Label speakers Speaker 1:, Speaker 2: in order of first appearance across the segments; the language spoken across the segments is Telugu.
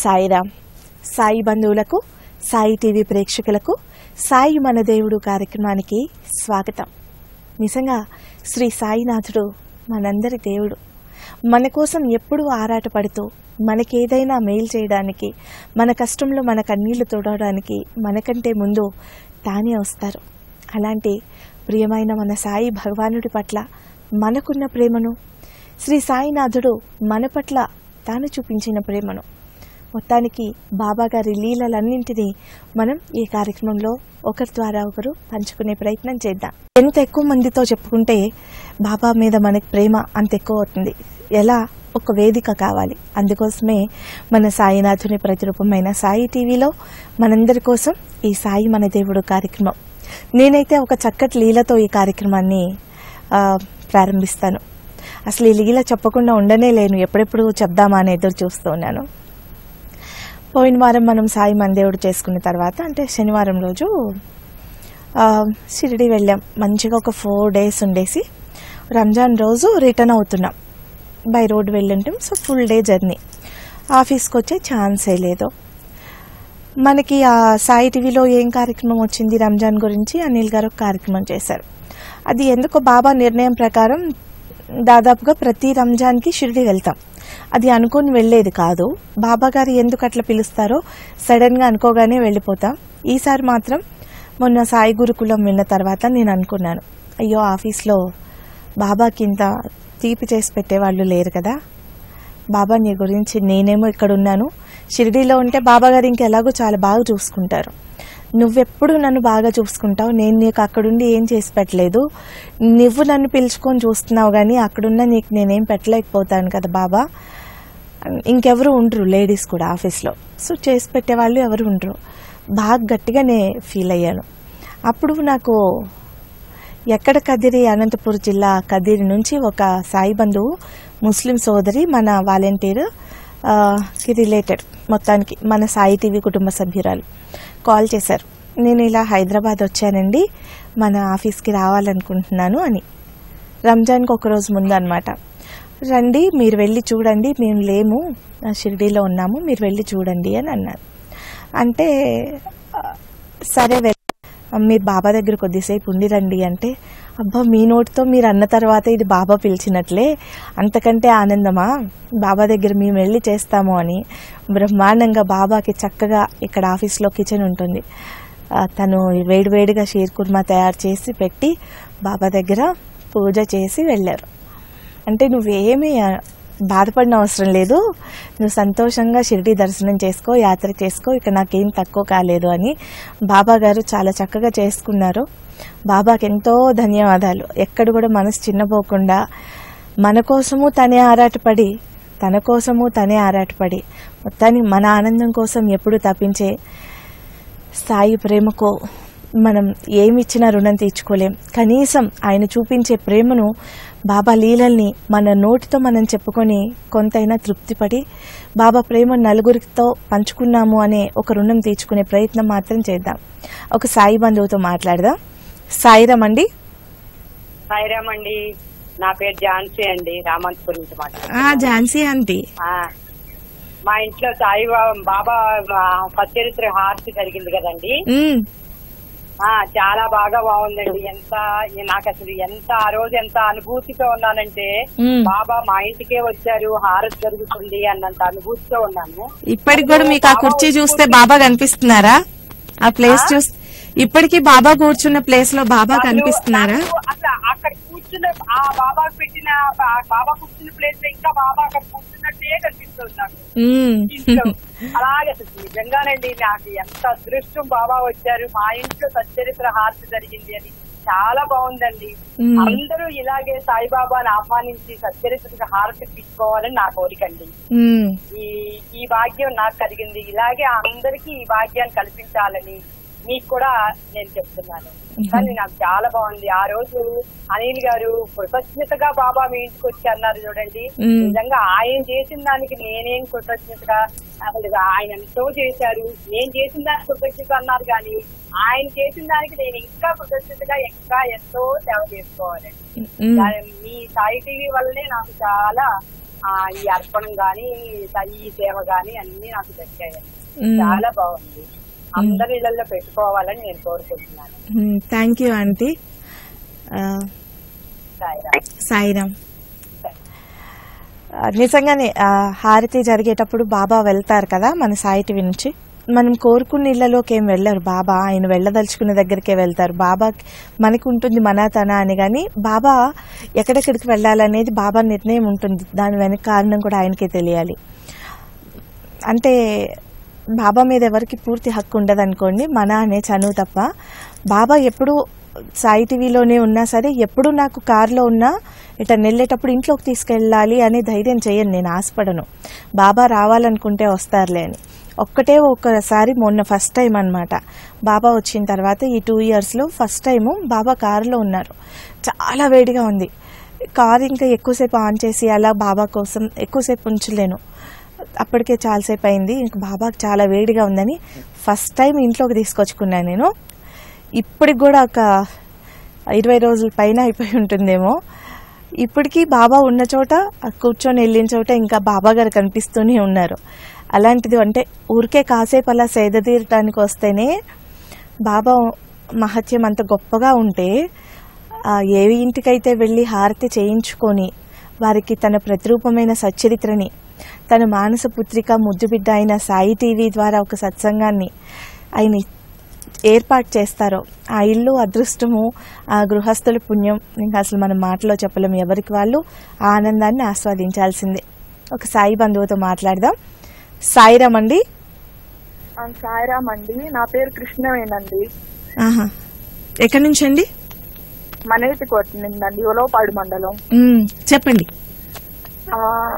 Speaker 1: సాయిరామ్ సాయి బంధువులకు సాయి టీవీ ప్రేక్షకులకు సాయి మన దేవుడు కార్యక్రమానికి స్వాగతం నిజంగా శ్రీ సాయినాథుడు మనందరి దేవుడు మన కోసం ఎప్పుడూ ఆరాటపడుతూ మనకేదైనా మేలు చేయడానికి మన కష్టంలో మన కన్నీళ్లు తోడడానికి మనకంటే ముందు తానే వస్తారు అలాంటి ప్రియమైన మన సాయి భగవానుడి పట్ల మనకున్న ప్రేమను శ్రీ సాయినాథుడు మన పట్ల తాను చూపించిన ప్రేమను మొత్తానికి బాబా గారి లీలలన్నింటినీ మనం ఈ కార్యక్రమంలో ఒకరి ద్వారా ఒకరు పంచుకునే ప్రయత్నం చేద్దాం ఎంత ఎక్కువ మందితో చెప్పుకుంటే బాబా మీద మనకి ప్రేమ అంత ఎక్కువ అవుతుంది ఎలా ఒక వేదిక కావాలి అందుకోసమే మన సాయినాథుని ప్రతిరూపమైన సాయి టీవీలో మనందరి కోసం ఈ సాయి మన దేవుడు కార్యక్రమం నేనైతే ఒక చక్కటి లీలతో ఈ కార్యక్రమాన్ని ఆ, ప్రారంభిస్తాను అసలు ఈ లీల చెప్పకుండా ఉండనే లేను ఎప్పుడెప్పుడు చెప్దామా అని ఎదురు చూస్తూ ఉన్నాను పోయిన వారం మనం సాయి మందేవుడు చేసుకున్న తర్వాత అంటే శనివారం రోజు ఆ, షిరిడి వెళ్ళాం మంచిగా ఒక ఫోర్ డేస్ ఉండేసి రంజాన్ రోజు రిటర్న్ అవుతున్నాం బై రోడ్ వెళ్ళుంటాం సో ఫుల్ డే జర్నీ ఆఫీస్కి వచ్చే ఛాన్సే లేదు మనకి ఆ సాయి టీవీలో ఏం కార్యక్రమం వచ్చింది రంజాన్ గురించి అనిల్ గారు ఒక కార్యక్రమం చేశారు అది ఎందుకో బాబా నిర్ణయం ప్రకారం దాదాపుగా ప్రతి రంజాన్కి షిరిడి వెళ్తాం అది అనుకొని వెళ్ళేది కాదు బాబా గారు ఎందుకు అట్లా పిలుస్తారో సడన్గా అనుకోగానే వెళ్ళిపోతాం ఈసారి మాత్రం మొన్న సాయి గురుకులం విన్న తర్వాత నేను అనుకున్నాను అయ్యో ఆఫీస్లో బాబాకి ఇంత తీపి చేసి పెట్టేవాళ్ళు లేరు కదా బాబా నీ గురించి నేనేమో ఇక్కడ ఉన్నాను షిరిడీలో ఉంటే బాబా గారు ఇంకెలాగో చాలా బాగా చూసుకుంటారు నువ్వెప్పుడు నన్ను బాగా చూసుకుంటావు నేను నీకు అక్కడుండి ఏం చేసి పెట్టలేదు నువ్వు నన్ను పిలుచుకొని చూస్తున్నావు కానీ అక్కడున్న నీకు నేనేం పెట్టలేకపోతాను కదా బాబా ఇంకెవరు ఉండరు లేడీస్ కూడా ఆఫీస్లో సో చేసి పెట్టేవాళ్ళు ఎవరు ఉండరు బాగా గట్టిగానే ఫీల్ అయ్యాను అప్పుడు నాకు ఎక్కడ కదిరి అనంతపురం జిల్లా కదిరి నుంచి ఒక సాయి బంధువు ముస్లిం సోదరి మన వాలంటీర్ ఆ, కి రిలేటెడ్ మొత్తానికి మన సాయి టీవీ కుటుంబ సభ్యురాలు కాల్ చేశారు నేను ఇలా హైదరాబాద్ వచ్చానండి మన ఆఫీస్కి రావాలనుకుంటున్నాను అని రంజాన్కి ఒక రోజు ముందు అనమాట రండి మీరు వెళ్ళి చూడండి మేము లేము ఆ, షిరిడీలో ఉన్నాము మీరు వెళ్ళి చూడండి అని అన్నారు అంటే ఆ, సరే వెళ్ మీరు బాబా దగ్గర కొద్దిసేపు ఉండి రండి అంటే అబ్బా మీ నోటితో మీరు అన్న తర్వాత ఇది బాబా పిలిచినట్లే అంతకంటే ఆనందమా బాబా దగ్గర మేము వెళ్ళి చేస్తాము అని బ్రహ్మాండంగా బాబాకి చక్కగా ఇక్కడ ఆఫీస్లో కిచెన్ ఉంటుంది ఆ, తను వేడివేడిగా షీర్ కుర్మా తయారు చేసి పెట్టి బాబా దగ్గర పూజ చేసి వెళ్ళారు అంటే నువ్వేమీ ఆ, బాధపడిన అవసరం లేదు నువ్వు సంతోషంగా షిరిడి దర్శనం చేసుకో యాత్ర చేసుకో ఇక నాకేం తక్కువ కాలేదు అని బాబా గారు చాలా చక్కగా చేసుకున్నారు బాబాకి ఎంతో ధన్యవాదాలు ఎక్కడ కూడా మనసు చిన్నపోకుండా మన కోసము తనే ఆరాటపడి తన కోసము తనే ఆరాటపడి మొత్తానికి మన ఆనందం కోసం ఎప్పుడు తప్పించే సాయి ప్రేమకు మనం ఏమిచ్చినా రుణం తీర్చుకోలేం కనీసం ఆయన చూపించే ప్రేమను బాబా లీలల్ని మన నోటితో మనం చెప్పుకొని కొంతైనా తృప్తిపడి బాబా ప్రేమ నలుగురితో పంచుకున్నాము అనే ఒక రుణం తీర్చుకునే ప్రయత్నం మాత్రం చేద్దాం ఒక సాయి బంధువుతో మాట్లాడదాం సాయిరామ్ అండి
Speaker 2: సాయిరామ్ అండి నా పేరు ఝాన్సీ అండి రామంతపురం నుంచి మాట్లాడుతున్నాను.
Speaker 1: ఆ ఝాన్సీ ఆంటీ
Speaker 2: ఆ మా ఇంట్లో సాయి బా- బాబా ఆ, సచ్చరిత్ర హారతి జరిగింది కదండి
Speaker 1: ఉమ్,
Speaker 2: ఆ చాలా బాగా బాగుందండి ఎంత నాకు అసలు ఎంత ఆ రోజు ఎంత అనుభూతితో ఉన్నానంటే
Speaker 1: ఉమ్.
Speaker 2: బాబా మా ఇంటికే వచ్చారు హారతి జరుగుతుంది అన్నంత అనుభూతితో ఉన్నాను
Speaker 1: ఇప్పటికి కూడా మీకు ఆ కుర్చీ చూస్తే బాబా కనిపిస్తున్నారా ఆ ప్లేస్ చూస్ ఇప్పటికీ బాబా కూర్చున్న ప్లేస్ లో బాబా
Speaker 2: నాకు-
Speaker 1: కనిపిస్తున్నారా
Speaker 2: నాకు అసలు అక్కడ కూర్చున్న ఆ బాబా పెట్టిన ఆ బాబా కూర్చున్న ప్లేస్ లో ఇంకా బాబా అక్కడ కూర్చున్నట్టే కనిపిస్తుంది నాకు
Speaker 1: ఉమ్.
Speaker 2: ఇంట్లో అలాగే అసలు నిజంగానండి నాకు ఎంత అదృష్టం బాబా వచ్చారు మా ఇంట్లో సచ్చరిత్ర హారతి జరిగింది అని చాలా బాగుందండి
Speaker 1: మ్మ్.
Speaker 2: అందరూ ఇలాగే సాయిబాబాని ఆహ్వానించి సచ్చరిత్ర హారతి తీసుకోవాలని నా కోరికండి
Speaker 1: ఉమ్.
Speaker 2: ఈ ఈ భాగ్యం నాకు కలిగింది ఇలాగే అందరికీ ఈ భాగ్యాన్ని కల్పించాలని మీకు కూడా నేను చెప్తున్నాను కానీ నాకు చాలా బాగుంది ఆ రోజు అనిల్ గారు కృతజ్ఞతగా బాబా మీ ఇంటికి వచ్చి అన్నారు చూడండి
Speaker 1: మ్మ్.
Speaker 2: నిజంగా ఆయన చేసిన దానికి నేనేం కృతజ్ఞతగా అసలు ఆయన ఎంతో చేశారు నేను చేసిన దానికి కృతజ్ఞత అన్నారు కానీ ఆయన చేసిన దానికి నేను ఇంకా కృతజ్ఞతగా ఇంకా ఎంతో సేవ చేసుకోవాలండి
Speaker 1: ఉమ్.
Speaker 2: దాని- మీ సాయి టీవీ వల్లనే నాకు చాలా ఆ ఈ అర్పణం గాని ఈ సేవ గాని అన్ని నాకు దక్కాయి
Speaker 1: మ్మ్.
Speaker 2: చాలా బాగుంది అందరి ఇళ్లలో పెట్టుకోవాలని నేను కోరుకుంటున్నాను
Speaker 1: థ్యాంక్ యూ ఆంటీ ఆ,
Speaker 2: సాయిరామ్.
Speaker 1: సాయిరామ్ ఆ, నిజంగానే ఆ, హారతి జరిగేటప్పుడు బాబా వెళ్తారు కదా మన సాయి టీవీ నుంచి మనం కోరుకున్న ఇళ్లలోకి ఏం వెళ్ళరు బాబా ఆయన వెళ్ళదలుచుకున్న దగ్గరికే వెళ్తారు బాబా మనకు ఉంటుంది మన తన అని కానీ బాబా ఎక్కడెక్కడికి వెళ్ళాలనేది బాబా నిర్ణయం ఉంటుంది దాని వెనక కారణం కూడా ఆయనకే తెలియాలి అంటే బాబా మీద ఎవరికి పూర్తి హక్కు ఉండదు అనుకోండి మన అనే చనువు తప్ప బాబా ఎప్పుడు సాయి టీవీలోనే ఉన్నా సరే ఎప్పుడు నాకు కారులో ఉన్నా ఇట్లా వెళ్ళేటప్పుడు ఇంట్లోకి తీసుకెళ్ళాలి అనే ధైర్యం చేయను నేను ఆశపడను బాబా రావాలనుకుంటే వస్తారులే అని ఒక్కటే ఒక్కసారి మొన్న ఫస్ట్ టైం అన్నమాట బాబా వచ్చిన తర్వాత ఈ టూ ఇయర్స్లో ఫస్ట్ టైము బాబా కారులో ఉన్నారు చాలా వేడిగా ఉంది కారు ఇంకా ఎక్కువసేపు ఆన్ చేసి అలా బాబా కోసం ఎక్కువసేపు ఉంచలేను అప్పటికే చాలాసేపు అయింది ఇంక బాబాకి చాలా వేడిగా ఉందని ఫస్ట్ టైం ఇంట్లోకి తీసుకొచ్చుకున్నాను నేను ఇప్పటికి కూడా ఒక ఇరవై రోజుల పైన అయిపోయి ఉంటుందేమో ఇప్పటికీ బాబా ఉన్న చోట ఆ కూర్చొని వెళ్ళిన చోట ఇంకా బాబా గారు కనిపిస్తూనే ఉన్నారు అలాంటిది అంటే ఊరికే కాసేపు అలా సేద తీరటానికి వస్తేనే బాబా మహత్యం అంత గొప్పగా ఉంటే ఆ ఏ ఇంటికైతే వెళ్ళి హారతి చేయించుకొని వారికి తన ప్రతిరూపమైన సచ్చరిత్రని తన మానస పుత్రిక ముద్దుబిడ్డ అయిన సాయి టీవీ ద్వారా ఒక సత్సంగాన్ని ఆయన ఏర్పాటు చేస్తారో ఆ ఇల్లు అదృష్టము ఆ గృహస్థుల పుణ్యం ఇంకా అసలు మనం మాటలో చెప్పలేము ఎవరికి వాళ్ళు ఆ ఆనందాన్ని ఆస్వాదించాల్సిందే ఒక సాయి బంధువుతో మాట్లాడదాం సాయిరామ్ అండి
Speaker 3: ఆ, సాయిరామ్ అండి నా పేరు కృష్ణవేనండి
Speaker 1: ఆహా ఎక్కడి నుంచి అండి
Speaker 3: మనేటి కొట్టిందండి ఉలవపాడు మండలం
Speaker 1: మ్మ్, చెప్పండి
Speaker 3: ఆ,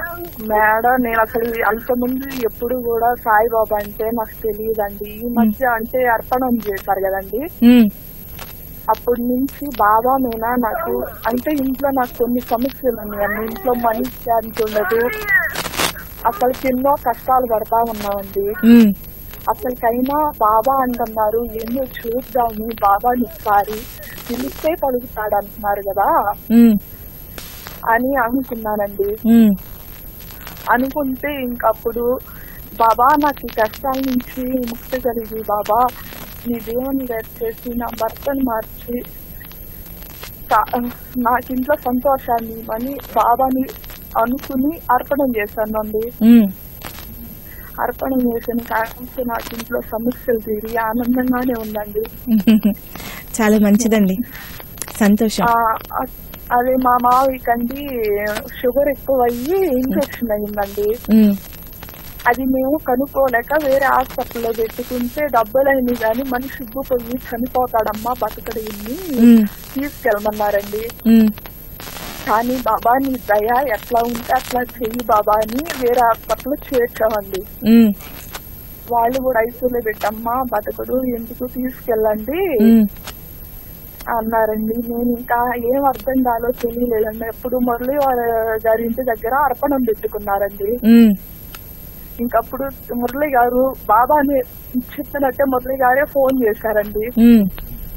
Speaker 3: మేడం నేను అసలు అంతకుముందు ఎప్పుడు కూడా సాయిబాబా అంటే నాకు తెలియదండి ఈ మధ్య అంటే అర్పణం చేశారు కదండి
Speaker 1: మ్మ్,
Speaker 3: అప్పటి నుంచి బాబా మీనా నాకు అంటే ఇంట్లో నాకు కొన్ని సమస్యలు ఉన్నాయండి ఇంట్లో మనీ శాంతి ఉండదు అసలు ఎన్నో కష్టాలు పడతా ఉన్నామండి
Speaker 1: మ్మ్,
Speaker 3: అసలుకైనా బాబా అంటున్నారు ఏందో చూద్దాము బాబాని ఒకసారి పిలిస్తే పలుకుతాడు అంటున్నారు కదా
Speaker 1: మ్మ్,
Speaker 3: అని అనుకున్నానండి
Speaker 1: మ్మ్,
Speaker 3: అనుకుంటే ఇంకప్పుడు బాబా నాకు ఈ కష్టాల నుంచి ముక్తి కలిగి బాబా నీ దేవుని చేసి నా భర్తను మార్చి కా- నాకు ఇంట్లో సంతోషాన్ని ఇవ్వని బాబాని అనుకుని అర్పణం చేశానండి
Speaker 1: మ్మ్.
Speaker 3: అర్పణం చేసిన కారణంతో నాకు ఇంట్లో సమస్యలు తీరి ఆనందంగానే ఉందండి
Speaker 1: చాలా మంచిదండి సంతోషం
Speaker 3: ఆ, అ- అదే మా మావికండి షుగర్ ఎక్కువ అయ్యి ఇన్ఫెక్షన్ అయిందండి
Speaker 1: మ్మ్,
Speaker 3: అది మేము కనుక్కోలేక వేరే హాస్పిటల్లో పెట్టుకుంటే డబ్బులైంది కానీ మనిషి సిగ్గుపోయి చనిపోతాడమ్మా బతకడని
Speaker 1: మ్మ్,
Speaker 3: తీసుకెళ్ళమన్నారండి
Speaker 1: మ్మ్,
Speaker 3: కానీ బాబా నీ దయ ఎట్లా ఉంటే అట్లా చెయ్యి బాబా అని వేరే హాస్పిటల్లో చేర్చామండి
Speaker 1: మ్మ్,
Speaker 3: వాళ్ళు కూడా ఐసీలో పెట్టమ్మా బతకడు ఎందుకు తీసుకెళ్ళండి
Speaker 1: మ్మ్,
Speaker 3: అన్నారండి నేను ఇంకా ఏం అర్థం కాలో తెలియలేదండి ఎప్పుడు మురళి వారి గారి ఇంటి దగ్గర అర్పణం పెట్టుకున్నారండి
Speaker 1: మ్మ్,
Speaker 3: ఇంకప్పుడు మురళి గారు బాబాని చెప్పినట్టే మురళి గారే ఫోన్ చేశారండి
Speaker 1: మ్మ్,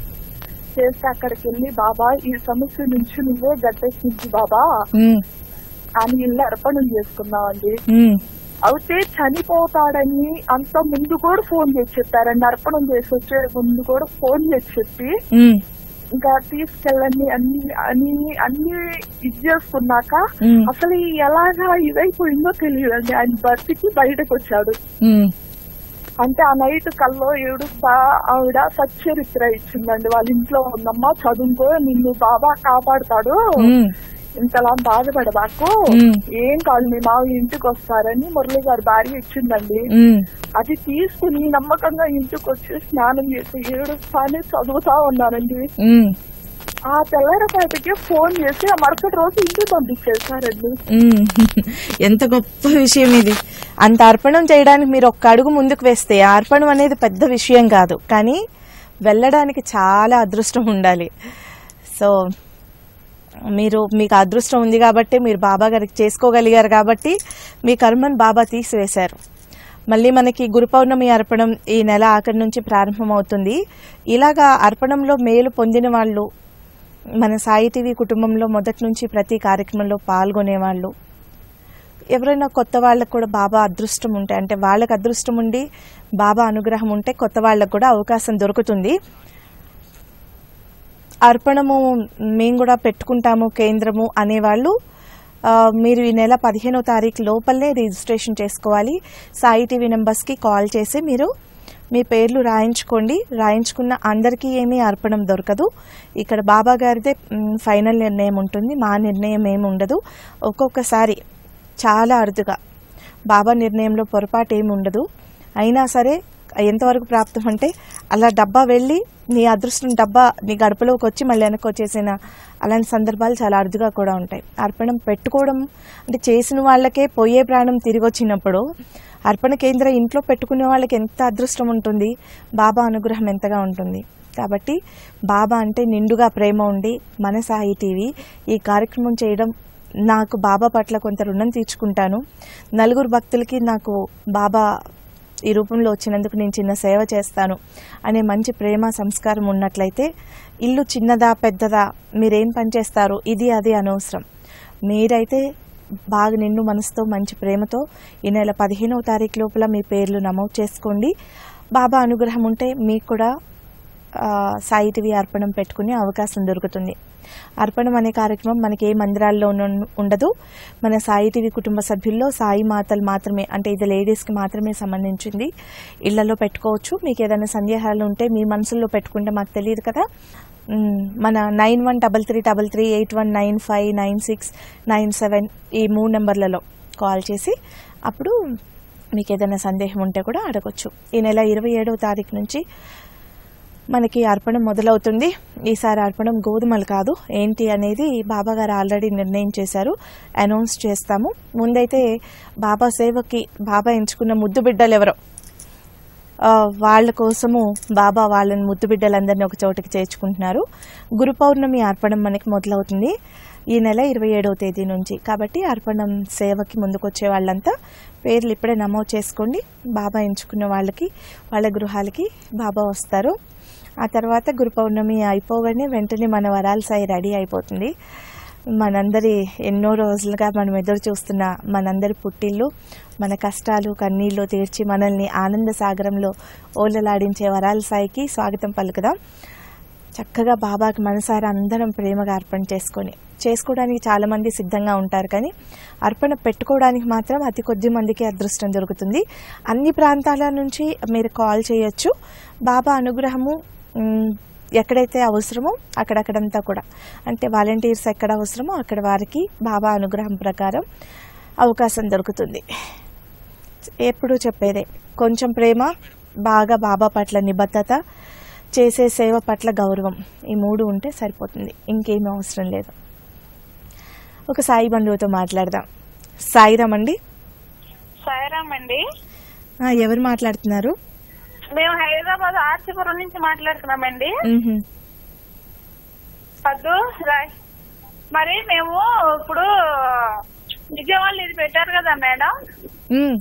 Speaker 3: చేస్తే అక్కడికి వెళ్ళి బాబా ఈ సమస్య నుంచి నువ్వే గట్టెక్కించి బాబా
Speaker 1: మ్మ్,
Speaker 3: అని ఇల్లు అర్పణం చేసుకున్నామండి
Speaker 1: మ్మ్,
Speaker 3: అయితే చనిపోతాడని అంత ముందు కూడా ఫోన్ చేసి చెప్పారండి అర్పణం చేసి వచ్చే ముందు కూడా ఫోన్ చేసి చెప్పి
Speaker 1: మ్మ్,
Speaker 3: ఇంకా తీసుకెళ్ళండి అన్ని అన్ని అన్ని ఇది చేసుకున్నాక
Speaker 1: మ్మ్,
Speaker 3: అసలు ఈ ఎలాగా ఇదైపోయిందో తెలియదండి ఆయన బతికి బయటకు వచ్చాడు
Speaker 1: మ్మ్,
Speaker 3: అంటే ఆ నైట్ కల్లో ఏడుస్తా ఆవిడ సచ్చరిత్ర ఇచ్చిందండి వాళ్ళ ఇంట్లో ఉందమ్మా చదువుకో నిన్ను బాబా కాపాడుతాడు
Speaker 1: మ్మ్,
Speaker 3: ఇంతలా బాధపడబాకు
Speaker 1: మ్మ్.
Speaker 3: ఏం కాదు మీ మావి ఇంటికి వస్తారని మురళి గారి భార్య ఇచ్చిందండి
Speaker 1: మ్మ్,
Speaker 3: అది తీసుకుని నమ్మకంగా ఇంటికి వచ్చి స్నానం చేసి ఏడుస్తానే చదువుతా ఉన్నానండి
Speaker 1: మ్మ్,
Speaker 3: ఆ తెల్లారపాటికి ఫోన్ చేసి ఆ మరుసటి రోజు ఇంటికి పంపించేశారండి
Speaker 1: మ్మ్. ఎంత గొప్ప విషయం ఇది అంత అర్పణం చేయడానికి మీరు ఒక్క అడుగు ముందుకు వేస్తే ఆ అర్పణం అనేది పెద్ద విషయం కాదు కానీ వెళ్ళడానికి చాలా అదృష్టం ఉండాలి సో మీరు మీకు అదృష్టం ఉంది కాబట్టి మీరు బాబా గారికి చేసుకోగలిగారు కాబట్టి మీ కర్మను బాబా తీసివేశారు మళ్ళీ మనకి గురు పౌర్ణమి అర్పణం ఈ నెల ఆఖరి నుంచి ప్రారంభమవుతుంది ఇలాగా అర్పణంలో మేలు పొందిన వాళ్ళు మన సాయి టీవీ కుటుంబంలో మొదటి నుంచి ప్రతి కార్యక్రమంలో పాల్గొనేవాళ్ళు ఎవరైనా కొత్త వాళ్ళకు కూడా బాబా అదృష్టం ఉంటే అంటే వాళ్ళకి అదృష్టం ఉండి బాబా అనుగ్రహం ఉంటే కొత్త వాళ్ళకు కూడా అవకాశం దొరుకుతుంది అర్పణము మేము కూడా పెట్టుకుంటాము కేంద్రము అనేవాళ్ళు ఆ, మీరు ఈ నెల పదిహేనో తారీఖు లోపలనే రిజిస్ట్రేషన్ చేసుకోవాలి సాయి టీవీ నెంబర్స్కి కాల్ చేసి మీరు మీ పేర్లు రాయించుకోండి రాయించుకున్న అందరికీ ఏమీ అర్పణం దొరకదు ఇక్కడ బాబా గారిదే మ్, ఫైనల్ నిర్ణయం ఉంటుంది మా నిర్ణయం ఏమి ఉండదు ఒక్కొక్కసారి చాలా అరుదుగా బాబా నిర్ణయంలో పొరపాటు ఏమి ఉండదు అయినా సరే ఎంతవరకు ప్రాప్తం అంటే అలా డబ్బా వెళ్ళి నీ అదృష్టం డబ్బా నీ గడపలోకి వచ్చి మళ్ళీ వెనక్కి వచ్చేసిన అలాంటి సందర్భాలు చాలా అరుదుగా కూడా ఉంటాయి అర్పణం పెట్టుకోవడం అంటే చేసిన వాళ్ళకే పోయే ప్రాణం తిరిగి వచ్చినప్పుడు అర్పణ కేంద్ర ఇంట్లో పెట్టుకునే వాళ్ళకి ఎంత అదృష్టం ఉంటుంది బాబా అనుగ్రహం ఎంతగా ఉంటుంది కాబట్టి బాబా అంటే నిండుగా ప్రేమ ఉండి మన సాయి టీవీ ఈ కార్యక్రమం చేయడం నాకు బాబా పట్ల కొంత రుణం తీర్చుకుంటాను నలుగురు భక్తులకి నాకు బాబా ఈ రూపంలో వచ్చినందుకు నేను చిన్న సేవ చేస్తాను అనే మంచి ప్రేమ సంస్కారం ఉన్నట్లయితే ఇల్లు చిన్నదా పెద్దదా మీరేం పని చేస్తారు ఇది అది అనవసరం మీరైతే బాగా నిండు మనసుతో మంచి ప్రేమతో ఈ నెల పదిహేనవ తారీఖు లోపల మీ పేర్లు నమోదు చేసుకోండి బాబా అనుగ్రహం ఉంటే మీకు కూడా ఆ, సాయి టీవీ అర్పణం పెట్టుకునే అవకాశం దొరుకుతుంది అర్పణం అనే కార్యక్రమం మనకి ఏ మందిరాల్లో ఉన్న- ఉండదు మన సాయి టీవీ కుటుంబ సభ్యుల్లో సాయి మాతలు మాత్రమే అంటే ఇది లేడీస్కి మాత్రమే సంబంధించింది ఇళ్లలో పెట్టుకోవచ్చు మీకు ఏదైనా సందేహాలు ఉంటే మీ మనసుల్లో పెట్టుకుంటే మాకు తెలియదు కదా మ్, మన nine one double three double three eight one nine five nine six nine seven ఈ మూడు నెంబర్లలో కాల్ చేసి అప్పుడు మీకు ఏదైనా సందేహం ఉంటే కూడా అడగొచ్చు ఈ నెల ఇరవై ఏడవ తారీఖు నుంచి మనకి అర్పణం మొదలవుతుంది ఈసారి అర్పణం గోధుమలు కాదు ఏంటి అనేది బాబా గారు ఆల్రెడీ నిర్ణయం చేశారు అనౌన్స్ చేస్తాము ముందైతే బాబా సేవకి బాబా ఎంచుకున్న ముద్దు బిడ్డలు ఎవరో ఆ, వాళ్ళ కోసము బాబా వాళ్ళని ముద్దు బిడ్డలందరినీ ఒక చోటికి చేర్చుకుంటున్నారు గురు పౌర్ణమి అర్పణం మనకి మొదలవుతుంది ఈ నెల ఇరవై ఏడవ తేదీ నుంచి కాబట్టి అర్పణం సేవకి ముందుకొచ్చే వాళ్ళంతా పేర్లు ఇప్పుడే నమోదు చేసుకోండి బాబా ఎంచుకున్న వాళ్ళకి వాళ్ళ గృహాలకి బాబా వస్తారు ఆ తర్వాత గురు పౌర్ణమి అయిపోగానే వెంటనే మన వరాల సాయి రెడీ అయిపోతుంది మనందరి ఎన్నో రోజులుగా మనం ఎదురు చూస్తున్న మనందరి పుట్టిల్లు మన కష్టాలు కన్నీళ్ళు తీర్చి మనల్ని ఆనంద సాగరంలో ఓలలాడించే వరాల సాయికి స్వాగతం పలుకుదాం చక్కగా బాబాకి మనసారా అందరం ప్రేమగా అర్పణ చేసుకొని చేసుకోవడానికి చాలా మంది సిద్ధంగా ఉంటారు కానీ అర్పణ పెట్టుకోవడానికి మాత్రం అతి కొద్ది మందికి అదృష్టం దొరుకుతుంది అన్ని ప్రాంతాల నుంచి మీరు కాల్ చేయొచ్చు బాబా అనుగ్రహము మ్, ఎక్కడైతే అవసరమో అక్కడక్కడంతా కూడా అంటే వాలంటీర్స్ ఎక్కడ అవసరమో అక్కడ వారికి బాబా అనుగ్రహం ప్రకారం అవకాశం దొరుకుతుంది ఎప్పుడు చెప్పేదే కొంచెం ప్రేమ బాగా బాబా పట్ల నిబద్ధత చేసే సేవ పట్ల గౌరవం ఈ మూడు ఉంటే సరిపోతుంది ఇంకేమీ అవసరం లేదు ఒక సాయి బంధువుతో మాట్లాడదాం సాయిరామ్ అండి
Speaker 4: సాయిరామ్ అండి
Speaker 1: ఆ, ఎవరు మాట్లాడుతున్నారు
Speaker 4: మేము హైదరాబాద్ ఆర్చిపురం నుంచి మాట్లాడుతున్నామండి
Speaker 1: మ్హూ.
Speaker 4: వద్దు రాయ్ మరి మేము ఇప్పుడు విజయవాడలో ఇది పెట్టారు కదా మేడం
Speaker 1: మ్.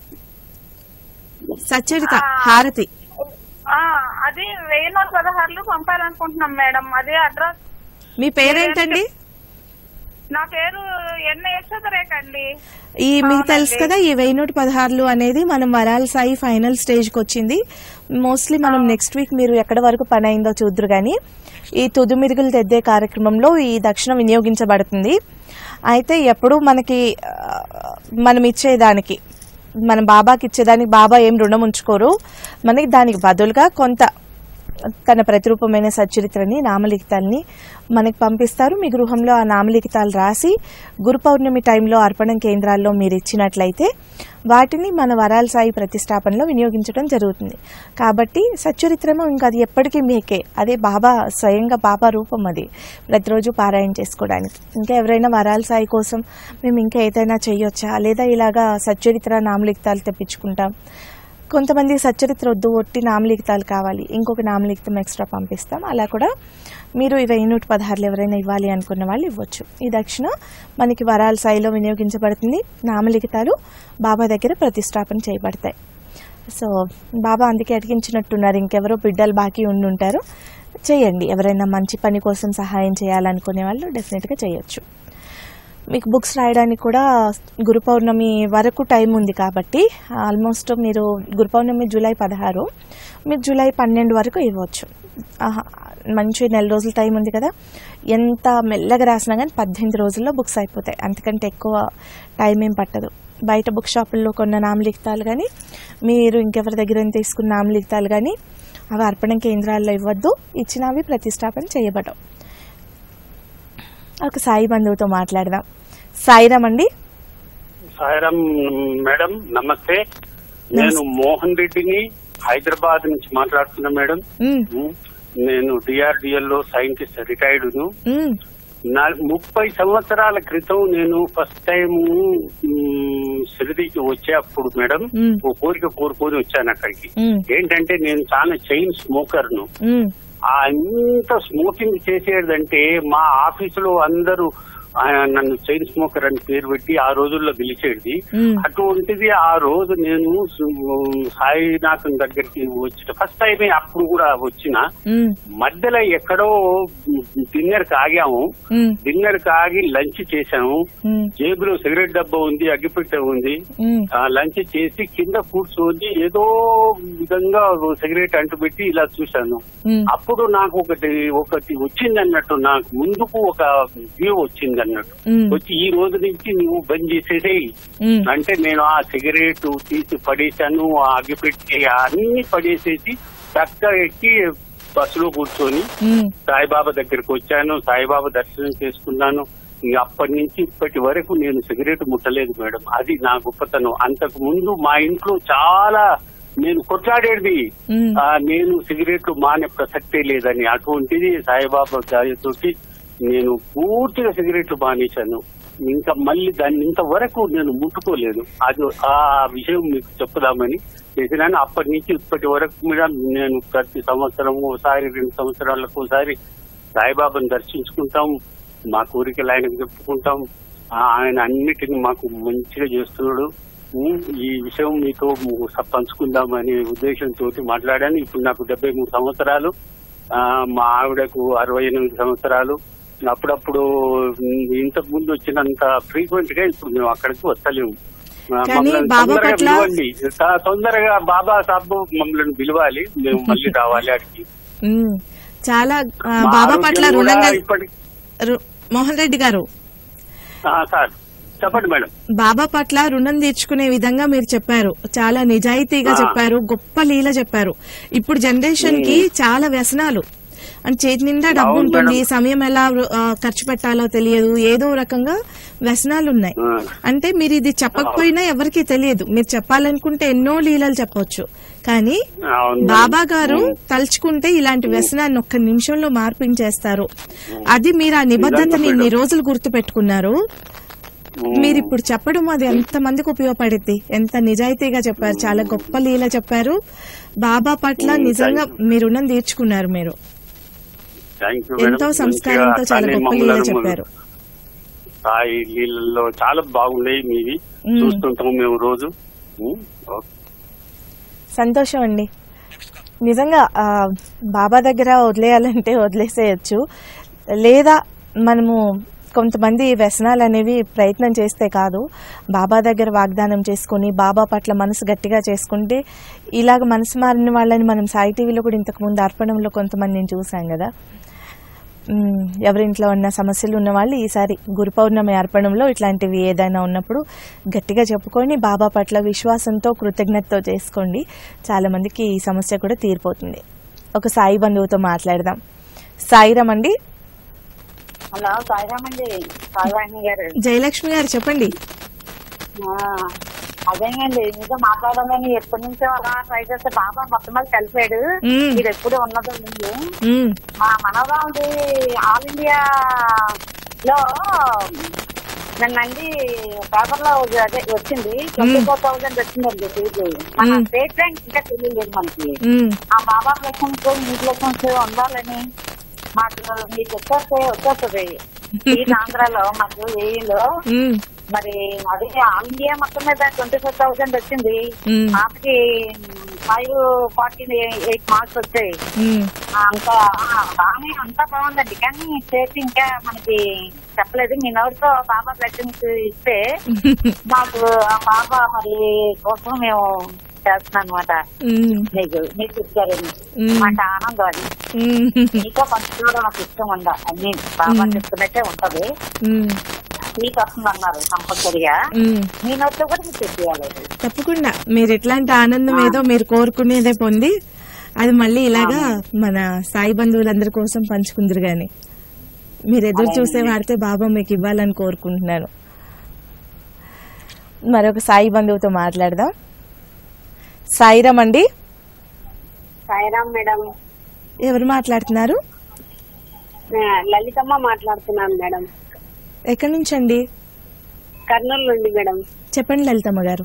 Speaker 1: సచ్చరిత హారతి
Speaker 4: ఆ అది వెయ్యి నూట పదహారులు పంపాలనుకుంటున్నాం మేడం అది అడ్రస్
Speaker 1: మీ పేరేంటండి
Speaker 4: నా పేరు ఎన్న యశోదరేఖ అండి
Speaker 1: ఈ మీకు
Speaker 4: అవునండి.
Speaker 1: తెలుసు కదా ఈ వెయ్యి నూట పదహారులు అనేది మనం వరాల సాయి ఫైనల్ స్టేజ్ కి వచ్చింది మోస్ట్లీ మనం నెక్స్ట్ వీక్ మీరు ఎక్కడ వరకు పని అయిందో చూద్దరు కానీ ఈ తుది మిరుగులు తెద్దే కార్యక్రమంలో ఈ దక్షిణ వినియోగించబడుతుంది అయితే ఎప్పుడు మనకి ఆ, మనం ఇచ్చేదానికి మన బాబాకి ఇచ్చేదానికి బాబా ఏం రుణం ఉంచుకోరు మనకి దానికి బదులుగా కొంత తన ప్రతిరూపమైన సచ్చరిత్రని నామలిఖితాల్ని మనకి పంపిస్తారు మీ గృహంలో ఆ నామలిఖితాలు రాసి గురు పౌర్ణమి టైంలో అర్పణం కేంద్రాల్లో మీరు ఇచ్చినట్లయితే వాటిని మన వరాల సాయి ప్రతిష్టాపనలో వినియోగించడం జరుగుతుంది కాబట్టి సచ్చరిత్రము ఇంకా అది ఎప్పటికీ మీకే అదే బాబా స్వయంగా బాబా రూపం అది ప్రతిరోజు పారాయణ చేసుకోవడానికి ఇంకా ఎవరైనా వరాల సాయి కోసం మేము ఇంకా ఏదైనా చేయొచ్చా లేదా ఇలాగా సచ్చరిత్ర నామలిఖితాలు తెప్పించుకుంటాం కొంతమంది సచ్చరిత్ర వద్దు ఒట్టి నామలిఖితాలు కావాలి ఇంకొక నామలిఖితం ఎక్స్ట్రా పంపిస్తాం అలా కూడా మీరు ఇవి నూట పదహారులు ఎవరైనా ఇవ్వాలి అనుకున్న వాళ్ళు ఇవ్వచ్చు ఈ దక్షిణ మనకి వరాల సాయిలో వినియోగించబడుతుంది నామలిఖితాలు బాబా దగ్గర ప్రతిష్టాపన చేయబడతాయి సో బాబా అందుకే అడిగించినట్టున్నారు ఇంకెవరో బిడ్డలు బాకీ ఉండి ఉంటారు చేయండి ఎవరైనా మంచి పని కోసం సహాయం చేయాలనుకునే వాళ్ళు డెఫినెట్గా చేయొచ్చు మీకు బుక్స్ రాయడానికి కూడా గురు పౌర్ణమి వరకు టైం ఉంది కాబట్టి ఆల్మోస్ట్ మీరు గురు పౌర్ణమి జూలై పదహారు మీరు జూలై పన్నెండు వరకు ఇవ్వచ్చు ఆహా, మంచి నెల రోజుల టైం ఉంది కదా ఎంత మెల్లగా రాసినా కానీ పద్దెనిమిది రోజుల్లో బుక్స్ అయిపోతాయి అంతకంటే ఎక్కువ టైం ఏం పట్టదు బయట బుక్ షాపుల్లో కొన్న నామలిఖితాలు కానీ మీరు ఇంకెవరి దగ్గర తీసుకున్న నామలిఖితాలు కానీ అవి అర్పణ కేంద్రాల్లో ఇవ్వద్దు ఇచ్చినవి ప్రతిష్టాపన చేయబడవు ఒక సాయి బంధువుతో మాట్లాడదాం సాయిరామ్ అండి
Speaker 5: సాయిరామ్ మేడం నమస్తే నేను మోహన్ రెడ్డిని హైదరాబాద్ నుంచి మాట్లాడుతున్నా మేడం
Speaker 1: ఉమ్,
Speaker 5: నేను డిఆర్డిఎల్ లో సైంటిస్ట్ రిటైర్డ్
Speaker 1: ఉమ్,
Speaker 5: నా ముప్పై సంవత్సరాల క్రితం నేను ఫస్ట్ టైం షిరిడికి వచ్చేప్పుడు మేడం
Speaker 1: మ్మ్.
Speaker 5: ఓ కోరిక కోరుకొని వచ్చాను అక్కడికి
Speaker 1: ఉమ్,
Speaker 5: ఏంటంటే నేను చాలా చైన్ స్మోకర్ ను
Speaker 1: ఉమ్,
Speaker 5: ఆ అంత స్మోకింగ్ చేసేదంటే మా ఆఫీసులో అందరూ ఆ, నన్ను చైన్ స్మోకర్ అని పేరు పెట్టి ఆ రోజుల్లో పిలిచేది
Speaker 1: ఉమ్,
Speaker 5: అటువంటిది ఆ రోజు నేను సు- సాయినాథన్ దగ్గరికి వచ్చిన ఫస్ట్ టైం అప్పుడు కూడా వచ్చిన
Speaker 1: ఉమ్,
Speaker 5: మధ్యలో ఎక్కడో డిన్నర్ ఆగాము
Speaker 1: ఉమ్,
Speaker 5: డిన్నర్ ఆగి లంచ్ చేశాము
Speaker 1: ఉమ్,
Speaker 5: జేబులో సిగరెట్ డబ్బా ఉంది అగ్గిపెట్టె ఉంది
Speaker 1: ఉమ్,
Speaker 5: ఆ లంచ్ చేసి కింద కూర్చొని ఏదో విధంగా సిగరెట్ అంటుపెట్టి ఇలా చూశాను
Speaker 1: ఉమ్,
Speaker 5: అప్పుడు నాకు ఒకటి ఒకటి వచ్చింది అన్నట్టు నాకు ముందుకు ఒక వ్యూ వచ్చింది అన్నట్టు
Speaker 1: ఉమ్,
Speaker 5: వచ్చి ఈ రోజు నుంచి నువ్వు బంద్ చేసేసేయి
Speaker 1: ఉమ్,
Speaker 5: అంటే నేను ఆ సిగరెట్ తీసి పడేశాను ఆ అగ్గిపెట్టి అన్ని పడేసేసి చక్కగా ఎక్కి బస్సులో కూర్చొని
Speaker 1: ఉమ్,
Speaker 5: సాయిబాబా దగ్గరికి వచ్చాను సాయిబాబా దర్శనం చేసుకున్నాను ఇంక అప్పటి నుంచి ఇప్పటి వరకు నేను సిగరెట్ ముట్టలేదు మేడం అది నా గొప్పతనం అంతకు ముందు మా ఇంట్లో చాలా నేను కొట్లాడేది
Speaker 1: ఉమ్,
Speaker 5: ఆ, నేను సిగరెట్ మానే ప్రసక్తే లేదని అటువంటిది సాయిబాబా దయతోటి నేను పూర్తిగా సిగరెట్లు మానేశాను ఇంకా మళ్ళీ దాన్ని ఇంతవరకు నేను ముట్టుకోలేదు అది ఆ విషయం మీకు చెప్పుదామని చేసినాను అప్పటి నుంచి ఇప్పటి వరకు కూడా నేను ప్రతి సంవత్సరం ఒకసారి రెండు సంవత్సరాలకు ఒకసారి సాయిబాబాను దర్శించుకుంటాం మా కోరికలు ఆయనకు చెప్పుకుంటాం ఆ, ఆయన అన్నిటిని మాకు మంచిగా చేస్తున్నాడు ఉమ్, ఈ విషయం మీతో స- పంచుకుందామనే ఉద్దేశంతో మాట్లాడాను ఇప్పుడు నాకు డెబ్బై మూడు సంవత్సరాలు ఆ, మా ఆవిడకు అరవై ఎనిమిది సంవత్సరాలు అప్పుడప్పుడు ఉమ్, ఇంతకు ముందు వచ్చినంత ఫ్రీక్వెంట్ గా ఇప్పుడు మేము అక్కడికి వస్తలేము ఆ,
Speaker 1: కానీ
Speaker 5: మమ్మల్ని
Speaker 1: బాబా
Speaker 5: తొందరగా
Speaker 1: పట్ల-
Speaker 5: పిలవండి. త- తొందరగా బాబా సాబ్ మమ్మల్ని పిలవాలి మేము మళ్ళీ రావాలి అక్కడికి
Speaker 1: ఉమ్. చాలా ఆ,
Speaker 5: మా
Speaker 1: బాబా
Speaker 5: ఆరోగ్యం
Speaker 1: పట్ల
Speaker 5: కూడా
Speaker 1: రుణంగా
Speaker 5: ఇప్పటి
Speaker 1: రు- మోహన్ రెడ్డి గారు
Speaker 5: ఆ, సార్ చెప్పండి మేడం
Speaker 1: బాబా పట్ల రుణం తీర్చుకునే విధంగా మీరు చెప్పారు చాలా నిజాయితీగా
Speaker 5: ఆ.
Speaker 1: చెప్పారు గొప్ప లీల చెప్పారు ఇప్పుడు జనరేషన్ కి చాలా వ్యసనాలు అంటే చేతి నిండా డబ్బు
Speaker 5: అవును
Speaker 1: ఉంటుంది
Speaker 5: మేడం.
Speaker 1: సమయం ఎలా ఆ, ఖర్చు పెట్టాలో తెలియదు ఏదో రకంగా వ్యసనాలు ఉన్నాయి
Speaker 5: ఆ.
Speaker 1: అంటే మీరు ఇది చెప్పకపోయినా ఎవరికీ తెలియదు మీరు చెప్పాలనుకుంటే ఎన్నో లీలలు చెప్పొచ్చు కానీ
Speaker 5: అవును మేడం.
Speaker 1: బాబా గారు
Speaker 5: ఉమ్.
Speaker 1: తలుచుకుంటే ఇలాంటి వ్యసనాన్ని ఒక్క నిమిషంలో మార్పించేస్తారు అది మీరు ఆ నిబద్ధతని ఇన్ని రోజులు గుర్తు పెట్టుకున్నారు
Speaker 5: ఉమ్.
Speaker 1: మీరు ఇప్పుడు చెప్పడం అది ఎంత మందికి ఉపయోగపడుద్ది ఎంత నిజాయితీగా చెప్పారు చాలా గొప్ప లీల చెప్పారు బాబా పట్ల
Speaker 5: ఉమ్,
Speaker 1: నిజంగా
Speaker 5: థాంక్యూ.
Speaker 1: మీ రుణం తీర్చుకున్నారు మీరు
Speaker 5: థ్యాంక్ యూ మేడం.
Speaker 1: ఎంతో
Speaker 5: మంచిగా
Speaker 1: సంస్కారంతో చాలా
Speaker 5: కానీ
Speaker 1: గొప్ప లీల
Speaker 5: మమ్మల్ని
Speaker 1: చెప్పారు
Speaker 5: సాయి నీళ్ళల్లో చాలా బాగున్నాయి మీవి
Speaker 1: ఉమ్.
Speaker 5: చూస్తుంటాం మేము రోజు ఉమ్, ఓకే.
Speaker 1: సంతోషం అండి నిజంగా ఆ, బాబా దగ్గర వదిలేయాలంటే వదిలేసేయచ్చు లేదా మనము కొంతమంది వ్యసనాలు అనేవి ప్రయత్నం చేస్తే కాదు బాబా దగ్గర వాగ్దానం చేసుకుని బాబా పట్ల మనసు గట్టిగా చేసుకుంటే ఇలాగ మనసు మారిన వాళ్ళని మనం సాయి టీవీలో కూడా ఇంతకుముందు అర్పణంలో కొంతమందిని చూసాం కదా మ్, ఎవరింట్లో ఉన్న సమస్యలు ఉన్న వాళ్ళు ఈసారి గురు పౌర్ణమి అర్పణంలో ఇట్లాంటివి ఏదైనా ఉన్నప్పుడు గట్టిగా చెప్పుకొని బాబా పట్ల విశ్వాసంతో కృతజ్ఞతతో చేసుకోండి చాలా మందికి ఈ సమస్య కూడా తీరిపోతుంది ఒక సాయి బంధువుతో మాట్లాడదాం సాయిరామ్ అండి
Speaker 6: హలో సాయిరామండి సాయివాణి గారు
Speaker 1: జయలక్ష్మి గారు చెప్పండి
Speaker 6: ఆ, అదేనండి మీతో మాట్లాడాలని ఎప్పటి నుంచో అలా ట్రై చేస్తే బాబా మొత్తం మీద కలిపాడు
Speaker 1: మ్మ్.
Speaker 6: మీరు ఎప్పుడు ఉన్నదో ముందు
Speaker 1: మ్,
Speaker 6: మా మనవరాంది ఆల్ ఇండియా లో నిన్నండి పేపర్ లో అదే వచ్చింది ట్వంటీ ఫోర్ థౌసండ్ వచ్చిందండి ఫీజు మన
Speaker 1: మ్మ్.
Speaker 6: స్టేట్ బ్యాంక్ ఇంకా తెలియలేదు మనకి
Speaker 1: మ్,
Speaker 6: ఆ బాబా లెసన్స్ నీటి లెసన్స్ ఉండాలని మాకు మీకు వచ్చేస్తే వచ్చేస్తుంది ఈ ఆంధ్రాలో మాకు ఏఈలో
Speaker 1: మ్,
Speaker 6: మరి అది ఆల్ ఇండియా మొత్తం మీద ట్వంటీ ఫోర్ థౌసండ్ వచ్చింది
Speaker 1: మ్మ్.
Speaker 6: మాకి ఫైవ్ ఫార్టీ ఎయిట్ మార్క్స్ వచ్చాయి
Speaker 1: ఉమ్,
Speaker 6: ఆ, అంతా ఆ, బాగానే అంతా బాగుందండి కానీ చేసి ఇంకా మనకి చెప్పలేదు మీ నోటితో బాబా బ్లెస్సింగ్స్ ఇస్తే మాకు ఆ బాబా మరి కోసం మేము చేస్తున్నాం అనమాట
Speaker 1: ఉమ్,
Speaker 6: మీకు మీకు ఇచ్చారని
Speaker 1: ఉమ్.
Speaker 6: మాకు ఆనందం అది
Speaker 1: ఉమ్,
Speaker 6: మీతో పంచుకోవడం నాకు ఇష్టం ఉందా అన్ని బాబా
Speaker 1: మ్మ్.
Speaker 6: చెప్తున్నట్టే ఉంటది
Speaker 1: ఉమ్,
Speaker 6: మీకు వస్తుంది అన్నారు కంపల్సరిగా
Speaker 1: ఉమ్.
Speaker 6: మీ నోటితో కూడా మీకు చెప్పేయాలి అది.
Speaker 1: తప్పకుండా మీరు ఎట్లాంటి ఆనందం ఏదో మీరు కోరుకునేదే పొంది అది మళ్ళీ ఇలాగా మన సాయి బంధువులందరి కోసం పంచుకుందరు గాని మీరు ఎదురు చూసే వాడితే బాబా మీకు ఇవ్వాలని కోరుకుంటున్నాను మరొక సాయి బంధువుతో మాట్లాడదాం సాయిరామ్ అండి
Speaker 2: సాయిరామ్ మేడం
Speaker 1: ఎవరు మాట్లాడుతున్నారు
Speaker 2: ఆ, లలితమ్మ మాట్లాడుతున్నాను మేడం
Speaker 1: ఎక్కడి నుంచి అండి
Speaker 2: కర్నూలు నుండి మేడం
Speaker 1: చెప్పండి లలితమ్మ గారు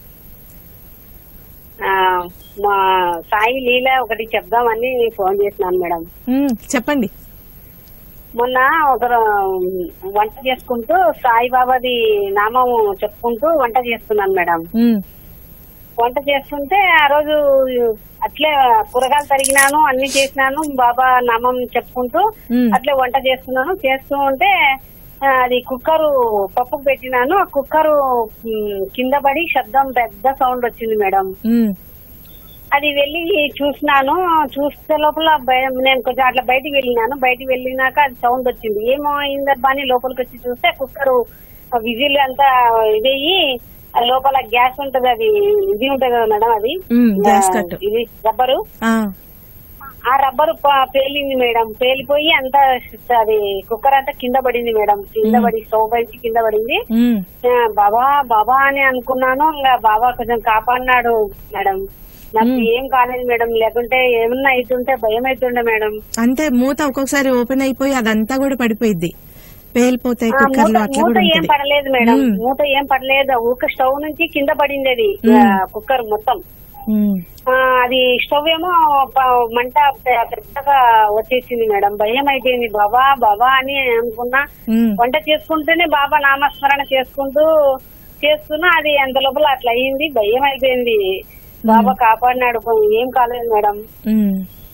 Speaker 2: ఆ, మా సాయి లీల ఒకటి చెప్దామని ఫోన్ చేసినాను మేడం
Speaker 1: ఉమ్, చెప్పండి
Speaker 2: మొన్న ఒక వంట చేసుకుంటూ సాయిబాబాది నామం చెప్పుకుంటూ వంట చేస్తున్నాను మేడం
Speaker 1: ఉమ్,
Speaker 2: వంట చేస్తుంటే ఆ రోజు అట్లే కూరగాయలు తరిగినాను అన్ని చేసినాను బాబా నామం చెప్పుకుంటూ
Speaker 1: ఉమ్,
Speaker 2: అట్లే వంట చేస్తున్నాను చేస్తూ ఉంటే ఆ, అది కుక్కరు పప్పుకు పెట్టినాను ఆ కుక్కరు ఉమ్, కింద పడి శబ్దం పెద్ద సౌండ్ వచ్చింది మేడం
Speaker 1: ఉమ్,
Speaker 2: అది వెళ్ళి చూసినాను చూస్తే లోపల భయం నేను కొంచెం అట్లా బయటికి వెళ్ళినాను బయటికి వెళ్ళినాక అది సౌండ్ వచ్చింది ఏమో అయిందబ్బా అని లోపలికి వచ్చి చూస్తే కుక్కరు విజిల్ అంతా ఇదయ్యి ఆ లోపల గ్యాస్ ఉంటది అది ఇది ఉంటది కదా మేడం అది
Speaker 1: ఉమ్, గ్యాస్
Speaker 2: ఆ,
Speaker 1: కట్టు.
Speaker 2: ఇది రబ్బరు
Speaker 1: ఆ,
Speaker 2: ఆ రబ్బరు ప- పేలింది మేడం పేలిపోయి అంతా అది కుక్కర్ అంతా కింద పడింది మేడం కింద
Speaker 1: మ్మ్.
Speaker 2: పడి స్టవ్ పైకి కింద పడింది
Speaker 1: ఉమ్,
Speaker 2: ఆ, బాబా బాబా అని అనుకున్నాను ఇంకా బాబా కొంచెం కాపాడినాడు మేడం నాకు
Speaker 1: మ్మ్.
Speaker 2: ఏం కాలేదు మేడం లేకుంటే ఏమన్నా అవుతుంటే భయం అవుతుండే మేడం
Speaker 1: అంతే మూత ఒక్కొక్కసారి ఓపెన్ అయిపోయి అదంతా కూడా పడిపోయిద్ది పేలిపోతాయి
Speaker 2: ఆ,
Speaker 1: కుక్కర్లు
Speaker 2: మూత
Speaker 1: అట్లా
Speaker 2: మూత
Speaker 1: కూడా
Speaker 2: ఏం
Speaker 1: ఉంటది
Speaker 2: పడలేదు మేడం
Speaker 1: మ్మ్.
Speaker 2: మూత ఏం పడలేదు ఊక స్టవ్ నుంచి కింద పడింది అది
Speaker 1: మ్మ్.
Speaker 2: ఆ, కుక్కర్ మొత్తం
Speaker 1: ఉమ్,
Speaker 2: ఆ, అది స్టవ్ ఏమో ప- మంట పె- పెద్దగా వచ్చేసింది మేడం భయం అయిపోయింది బాబా బాబా అని అనుకున్నా
Speaker 1: ఉమ్,
Speaker 2: వంట చేసుకుంటూనే బాబా నామస్మరణ చేసుకుంటూ చేస్తున్నా అది అంత లోపల అట్లా అయింది భయం అయిపోయింది బాబా కాపాడినాడు ఏం కాలేదు మేడం
Speaker 1: ఉమ్.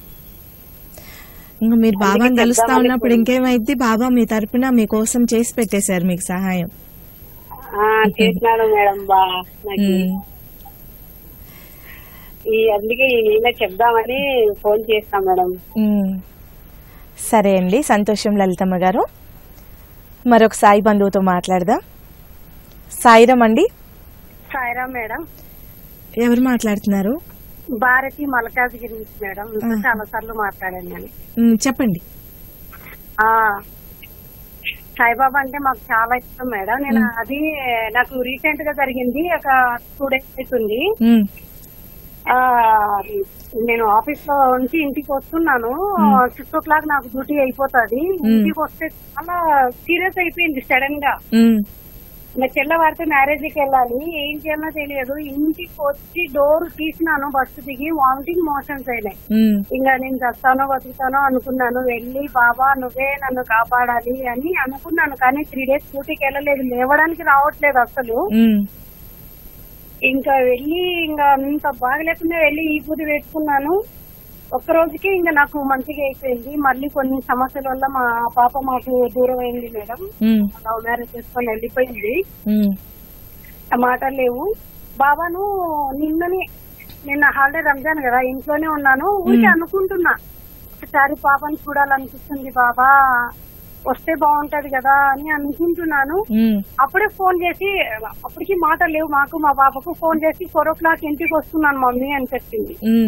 Speaker 1: ఇంకా మీరు బాబాని
Speaker 2: అందుకే
Speaker 1: కలుస్తా
Speaker 2: చెప్దామని
Speaker 1: ఉన్నప్పుడు
Speaker 2: ఫోన్.
Speaker 1: ఇంకేమైద్ది బాబా మీ తరపున మీకోసం చేసి పెట్టేశారు మీకు సహాయం
Speaker 2: ఆ చేసినాడు మేడం బా నాకు
Speaker 1: ఉమ్,
Speaker 2: ఈ అందుకే ఈ నేనే చెప్దామని ఫోన్ చేస్తాం మేడం
Speaker 1: ఉమ్. సరే అండి సంతోషం లలితమ్మ గారు మరొక సాయి బంధువుతో మాట్లాడదాం సాయిరం అండి
Speaker 2: సాయిరామ్ మేడం
Speaker 1: ఎవరు మాట్లాడుతున్నారు
Speaker 2: భారతి మల్కాజ్గిరి నుంచి మేడం ఇంకా
Speaker 1: ఆహా.
Speaker 2: చాలా సార్లు మాట్లాడాను నేను
Speaker 1: ఉమ్, చెప్పండి
Speaker 2: ఆ సాయిబాబా అంటే మాకు చాలా ఇష్టం మేడం నేను
Speaker 1: మ్.
Speaker 2: అది నాకు రీసెంట్ గా జరిగింది ఒక టూ డేస్ అవుతుంది
Speaker 1: ఉమ్,
Speaker 2: ఆ నేను ఆఫీస్ లో నుంచి ఇంటికి వస్తున్నాను
Speaker 1: మ్.
Speaker 2: సిక్స్ ఓ క్లాక్ నాకు డ్యూటీ అయిపోతుంది
Speaker 1: మ్.
Speaker 2: ఇంటికి వస్తే చాలా సీరియస్ అయిపోయింది సడన్ గా
Speaker 1: ఉమ్,
Speaker 2: నా తెల్లవారితే మ్యారేజ్ కి వెళ్ళాలి ఏం చేయాలో తెలియదు ఇంటికి వచ్చి డోర్ తీసినాను బస్సు దిగి వామిటింగ్ మోషన్స్ అయినాయి
Speaker 1: ఉమ్,
Speaker 2: ఇంకా నేను చస్తానో బతుకుతానో అనుకున్నాను వెళ్ళి బాబా నువ్వే నన్ను కాపాడాలి అని అనుకున్నాను కానీ త్రీ డేస్ డ్యూటీకి వెళ్ళలేదు లేవడానికి రావట్లేదు అసలు
Speaker 1: ఉమ్,
Speaker 2: ఇంకా వెళ్ళి ఇంకా అంత బాగలేకుండా వెళ్ళి ఈ పూజ వేసుకున్నాను ఒక్క రోజుకి ఇంకా నాకు మంచిగా అయిపోయింది మళ్ళీ కొన్ని సమస్యల వల్ల మా పాప మాకు దూరం అయింది మేడం
Speaker 1: ఉమ్,
Speaker 2: లవ్ మ్యారేజ్ చేసుకొని వెళ్ళిపోయింది
Speaker 1: ఉమ్,
Speaker 2: ఆ మాటలు లేవు బాబాను నిన్ననే నిన్న హాలిడే రంజాన్ కదా ఇంట్లోనే ఉన్నాను ఊరికే అనుకుంటున్నా ఒకసారి పాపని చూడాలనిపిస్తుంది బాబా వస్తే బాగుంటది కదా అని అనుకుంటున్నాను
Speaker 1: ఉమ్,
Speaker 2: అప్పుడే ఫోన్ చేసి అప్పటికి మాటలు లేవు మాకు మా పాపకు ఫోన్ చేసి ఫోర్ ఓ క్లాక్ ఇంటికి వస్తున్నాను మమ్మీ అని చెప్పింది
Speaker 1: ఉమ్,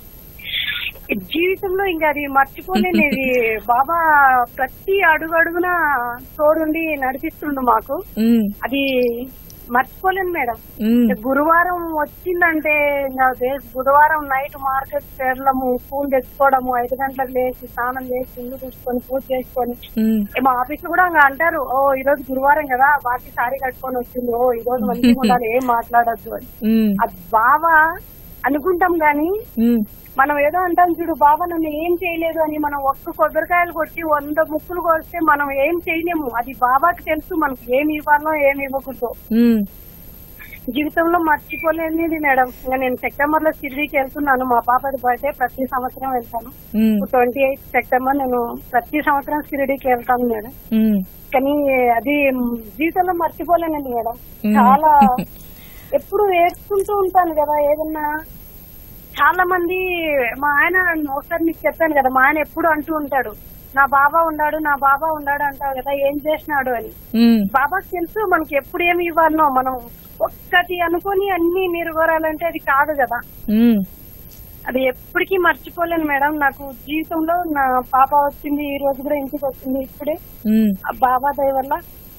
Speaker 2: జీవితంలో ఇంకా అది మర్చిపోలేని ఇది బాబా ప్రతి అడుగు అడుగున తోడుండి నడిపిస్తుండు మాకు
Speaker 1: ఉమ్,
Speaker 2: అది మర్చిపోలేను మేడం
Speaker 1: ఉమ్,
Speaker 2: గురువారం వచ్చిందంటే ఇంకా దే- బుధవారం నైట్ మార్కెట్ వెళ్ళము పూలు తెచ్చుకోవడము ఐదు గంటలకు లేచి స్నానం చేసి ఇల్లు చూసుకొని పూజ చేసుకొని
Speaker 1: ఉమ్,
Speaker 2: ఏ మా ఆఫీస్ లో కూడా ఇంకా అంటారు ఓ ఈ రోజు గురువారం కదా బాకి సారీ కట్టుకొని వచ్చింది ఓ ఈ రోజు మంచిగా ఉండాలి ఏం మాట్లాడొద్దు అని
Speaker 1: ఉమ్,
Speaker 2: అది బాబా అనుకుంటాం గాని
Speaker 1: ఉమ్,
Speaker 2: మనం ఏదో అంటాం చూడు బాబా నన్ను ఏం చేయలేదు అని మనం ఒక్క కొబ్బరికాయలు కొట్టి వంద ముక్కులు కొడితే మనం ఏం చేయలేము అది బాబాకి తెలుసు మనకు ఏమి ఇవ్వాలో ఏమి ఇవ్వకూడదు
Speaker 1: ఉమ్,
Speaker 7: జీవితంలో మర్చిపోలేనిది మేడం ఇంకా నేను సెప్టెంబర్ లో షిరిడీకి వెళ్తున్నాను మా పాపది బర్త్డే ప్రతి సంవత్సరం వెళ్తాను
Speaker 1: ఉమ్,
Speaker 7: ట్వంటీ ఎయిత్ సెప్టెంబర్ నేను ప్రతి సంవత్సరం షిరిడీకి వెళ్తాను మేడం
Speaker 1: ఉమ్,
Speaker 7: కానీ అది మ్, జీవితంలో మర్చిపోలేనండి మేడం
Speaker 1: మ్మ్.
Speaker 7: చాలా ఎప్పుడు ఏడ్చుకుంటూ ఉంటాను కదా ఏదన్నా చాలా మంది మా ఆయన ఒకసారి మీకు చెప్పాను కదా మా ఆయన ఎప్పుడు అంటూ ఉంటాడు నా బాబా ఉన్నాడు నా బాబా ఉన్నాడు అంటావు కదా ఏం చేసినాడు అని
Speaker 1: ఉమ్,
Speaker 7: బాబాకి తెలుసు మనకి ఎప్పుడు ఏమి ఇవ్వాలనో మనం ఒక్కటి అనుకొని అన్ని నిర్వరాలంటే అది కాదు కదా
Speaker 1: ఉమ్,
Speaker 7: అది ఎప్పటికీ మర్చిపోలేను మేడం నాకు జీవితంలో నా పాప వచ్చింది ఈ రోజు కూడా ఇంటికి వచ్చింది ఇప్పుడే
Speaker 1: ఉమ్.
Speaker 7: ఆ బాబా దయ వల్ల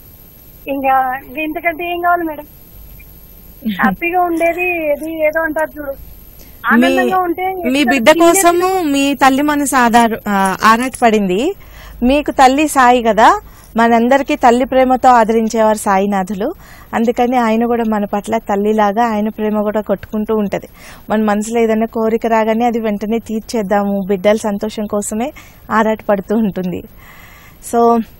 Speaker 7: ఇంకా ఇంకా ఇంతకంటే ఏం కావాలి మేడం హ్యాపీగా ఉండేది ఇది ఏదో అంటారు చూడు ఆనందంగా ఉంటే
Speaker 1: మీ
Speaker 7: ఎక్కడ
Speaker 1: బిడ్డ కోసము మీ తల్లి మనసు ఆధార ఆ, ఆరాటపడింది మీకు తల్లి సాయి కదా మనందరికీ తల్లి ప్రేమతో ఆదరించేవారు సాయినాథులు అందుకని ఆయన కూడా మన పట్ల తల్లిలాగా ఆయన ప్రేమ కూడా కొట్టుకుంటూ ఉంటది మన మనసులో ఏదైనా కోరిక రాగానే అది వెంటనే తీర్చేద్దాము బిడ్డల సంతోషం కోసమే ఆరాటపడుతూ ఉంటుంది సో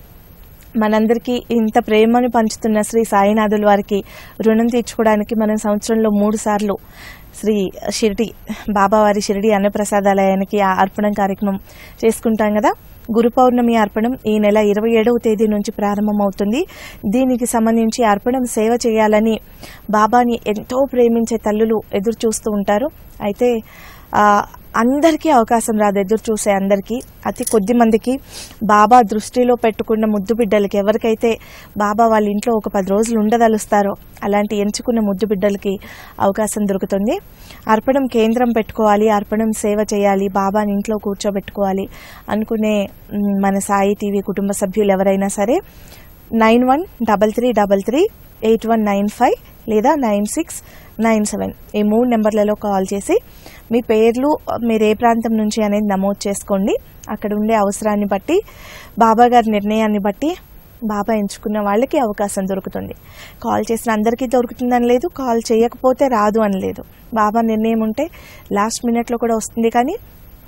Speaker 1: మనందరికీ ఇంత ప్రేమను పంచుతున్న శ్రీ సాయినాథుల వారికి రుణం తీర్చుకోవడానికి మనం సంవత్సరంలో మూడు సార్లు శ్రీ షిరిడి బాబావారి షిరిడి అన్నప్రసాదాలయానికి ఆ అర్పణం కార్యక్రమం చేసుకుంటాం కదా గురు పౌర్ణమి అర్పణం ఈ నెల ఇరవై ఏడవ తేదీ నుంచి ప్రారంభమవుతుంది దీనికి సంబంధించి అర్పణం సేవ చేయాలని బాబాని ఎంతో ప్రేమించే తల్లులు ఎదురు చూస్తూ ఉంటారు అయితే ఆ, అందరికీ అవకాశం రాదు ఎదురు చూసే అందరికీ అతి కొద్ది మందికి బాబా దృష్టిలో పెట్టుకున్న ముద్దు బిడ్డలకి ఎవరికైతే బాబా వాళ్ళ ఇంట్లో ఒక పది రోజులు ఉండదలుస్తారో అలాంటి ఎంచుకున్న ముద్దు బిడ్డలకి అవకాశం దొరుకుతుంది అర్పణం కేంద్రం పెట్టుకోవాలి అర్పణం సేవ చేయాలి బాబాని ఇంట్లో కూర్చోబెట్టుకోవాలి అనుకునే మ్, మన సాయి టీవీ కుటుంబ సభ్యులు ఎవరైనా సరే nine one double three double three eight one nine five లేదా నైన్ సిక్స్ నైన్ సెవెన్ ఈ మూడు నెంబర్లలో కాల్ చేసి మీ పేర్లు మీరు ఏ ప్రాంతం నుంచి అనేది నమోదు చేసుకోండి అక్కడ ఉండే అవసరాన్ని బట్టి బాబా గారి నిర్ణయాన్ని బట్టి బాబా ఎంచుకున్న వాళ్ళకి అవకాశం దొరుకుతుంది కాల్ చేసిన అందరికీ దొరుకుతుందని లేదు కాల్ చేయకపోతే రాదు అని లేదు బాబా నిర్ణయం ఉంటే లాస్ట్ మినిట్లో కూడా వస్తుంది కానీ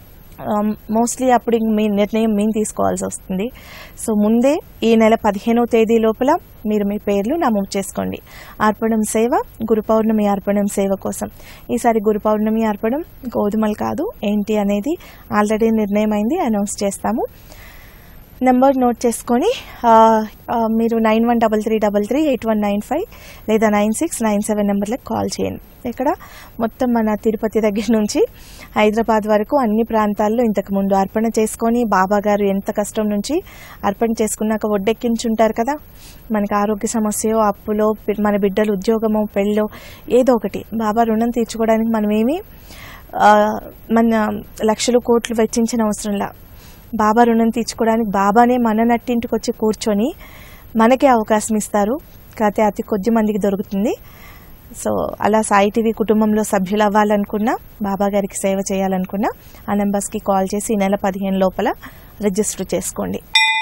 Speaker 1: మోస్ట్లీ అప్పుడు ఇంక మీ నిర్ణయం మేము తీసుకోవాల్సి వస్తుంది సో ముందే ఈ నెల పదిహేనవ తేదీ లోపల మీరు మీ పేర్లు నమోదు చేసుకోండి అర్పణం సేవ గురు పౌర్ణమి అర్పణం సేవ కోసం ఈసారి గురు పౌర్ణమి అర్పణం గోధుమలు కాదు ఏంటి అనేది ఆల్రెడీ నిర్ణయం అయింది అనౌన్స్ చేస్తాము నెంబర్ నోట్ చేసుకొని ఆ, ఆ, మీరు nine one double three double three eight one nine five లేదా నైన్ సిక్స్ నైన్ సెవెన్ నెంబర్లకు కాల్ చేయండి ఇక్కడ మొత్తం మన తిరుపతి దగ్గర నుంచి హైదరాబాద్ వరకు అన్ని ప్రాంతాల్లో ఇంతకు ముందు అర్పణ చేసుకొని బాబా గారు ఎంత కష్టం నుంచి అర్పణ చేసుకున్నాక ఒడ్డెక్కించుంటారు కదా మనకి ఆరోగ్య సమస్యో అప్పులో పి- మన బిడ్డలు ఉద్యోగమో పెళ్ళో ఏదో ఒకటి బాబా రుణం తీర్చుకోవడానికి మనమేమి ఆ, మన లక్షలు కోట్లు వెచ్చించిన అవసరంలా బాబా రుణం తీర్చుకోవడానికి బాబానే మన నట్టింటికి వచ్చి కూర్చొని మనకే అవకాశం ఇస్తారు కాకపోతే అతి కొద్ది మందికి దొరుకుతుంది సో అలా సాయి టీవీ కుటుంబంలో సభ్యులు అవ్వాలనుకున్నా బాబా గారికి సేవ చేయాలనుకున్నా ఆ నెంబర్స్కి కాల్ చేసి ఈ నెల పదిహేను లోపల రిజిస్టర్ చేసుకోండి